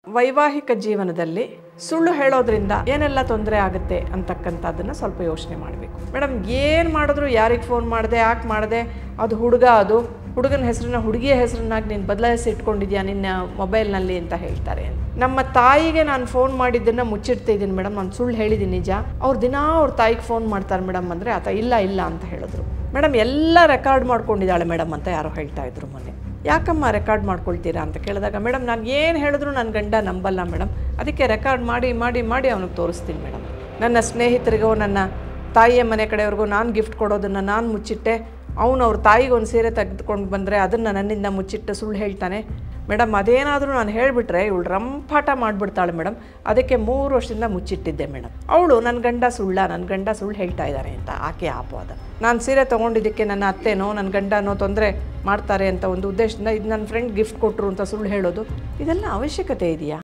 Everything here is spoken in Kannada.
ವೈವಾಹಿಕ ಜೀವನದಲ್ಲಿ ಸುಳ್ಳು ಹೇಳೋದ್ರಿಂದ ಏನೆಲ್ಲ ತೊಂದರೆ ಆಗುತ್ತೆ ಅಂತಕ್ಕಂಥದ್ದನ್ನು ಸ್ವಲ್ಪ ಯೋಚನೆ ಮಾಡಬೇಕು ಮೇಡಮ್ ಏನು ಮಾಡಿದ್ರು ಯಾರಿಗೆ ಫೋನ್ ಮಾಡಿದೆ ಯಾಕೆ ಮಾಡಿದೆ ಅದು ಹುಡುಗ ಅದು ಹುಡುಗನ ಹೆಸರನ್ನ ಹುಡುಗಿಯ ಹೆಸರನ್ನಾಗಿ ನೀನು ಬದಲಾಯಿಸಿ ಇಟ್ಕೊಂಡಿದ್ಯಾ ನಿನ್ನ ಮೊಬೈಲ್ನಲ್ಲಿ ಅಂತ ಹೇಳ್ತಾರೆ ನಮ್ಮ ತಾಯಿಗೆ ನಾನು ಫೋನ್ ಮಾಡಿದ್ದನ್ನು ಮುಚ್ಚಿಡ್ತಿದ್ದೀನಿ ಮೇಡಮ್ ನಾನು ಸುಳ್ಳು ಹೇಳಿದ್ದೀನಿ ನಿಜ ಅವ್ರು ದಿನಾ ಅವ್ರ ತಾಯಿಗೆ ಫೋನ್ ಮಾಡ್ತಾರೆ ಮೇಡಮ್ ಅಂದರೆ ಆತ ಇಲ್ಲ ಇಲ್ಲ ಅಂತ ಹೇಳಿದ್ರು ಮೇಡಮ್ ಎಲ್ಲ ರೆಕಾರ್ಡ್ ಮಾಡ್ಕೊಂಡಿದ್ದಾಳೆ ಮೇಡಮ್ ಅಂತ ಯಾರೋ ಹೇಳ್ತಾ ಇದ್ರು ಮೊನ್ನೆ ಯಾಕಮ್ಮ ರೆಕಾರ್ಡ್ ಮಾಡ್ಕೊಳ್ತೀರಾ ಅಂತ ಕೇಳಿದಾಗ ಮೇಡಮ್ ನಾನು ಏನು ಹೇಳಿದ್ರು ನನ್ನ ಗಂಡ ನಂಬಲ್ಲ ಮೇಡಮ್ ಅದಕ್ಕೆ ರೆಕಾರ್ಡ್ ಮಾಡಿ ಮಾಡಿ ಮಾಡಿ ಅವನಿಗೆ ತೋರಿಸ್ತೀನಿ ಮೇಡಮ್ ನನ್ನ ಸ್ನೇಹಿತರಿಗೋ ನನ್ನ ತಾಯಿಯ ಮನೆ ಕಡೆಯವ್ರಿಗೂ ನಾನು ಗಿಫ್ಟ್ ಕೊಡೋದನ್ನು ನಾನು ಮುಚ್ಚಿಟ್ಟೆ ಅವನು ಅವ್ರ ತಾಯಿಗೆ ಒಂದು ಸೀರೆ ತೆಗೆದುಕೊಂಡು ಬಂದರೆ ಅದನ್ನು ನನ್ನಿಂದ ಮುಚ್ಚಿಟ್ಟು ಸುಳ್ಳು ಹೇಳ್ತಾನೆ ಮೇಡಮ್ ಅದೇನಾದರೂ ನಾನು ಹೇಳಿಬಿಟ್ರೆ ಇವಳು ರಂಪಾಟ ಮಾಡಿಬಿಡ್ತಾಳೆ ಮೇಡಮ್ ಅದಕ್ಕೆ ಮೂರು ವರ್ಷದಿಂದ ಮುಚ್ಚಿಟ್ಟಿದ್ದೆ ಮೇಡಮ್ ಅವಳು ನನ್ನ ಗಂಡ ಸುಳ್ಳ ನನ್ನ ಗಂಡ ಸುಳ್ಳು ಹೇಳ್ತಾ ಇದ್ದಾನೆ ಅಂತ ಆಕೆ ಆಪವಾದ ನಾನು ಸೀರೆ ತೊಗೊಂಡಿದ್ದಕ್ಕೆ ನನ್ನ ಅತ್ತೆನೋ ನನ್ನ ಗಂಡನೋ ತೊಂದರೆ ಮಾಡ್ತಾರೆ ಅಂತ ಒಂದು ಉದ್ದೇಶದಿಂದ ಇದು ನನ್ನ ಫ್ರೆಂಡ್ ಗಿಫ್ಟ್ ಕೊಟ್ಟರು ಅಂತ ಸುಳ್ಳು ಹೇಳೋದು ಇದೆಲ್ಲ ಅವಶ್ಯಕತೆ ಇದೆಯಾ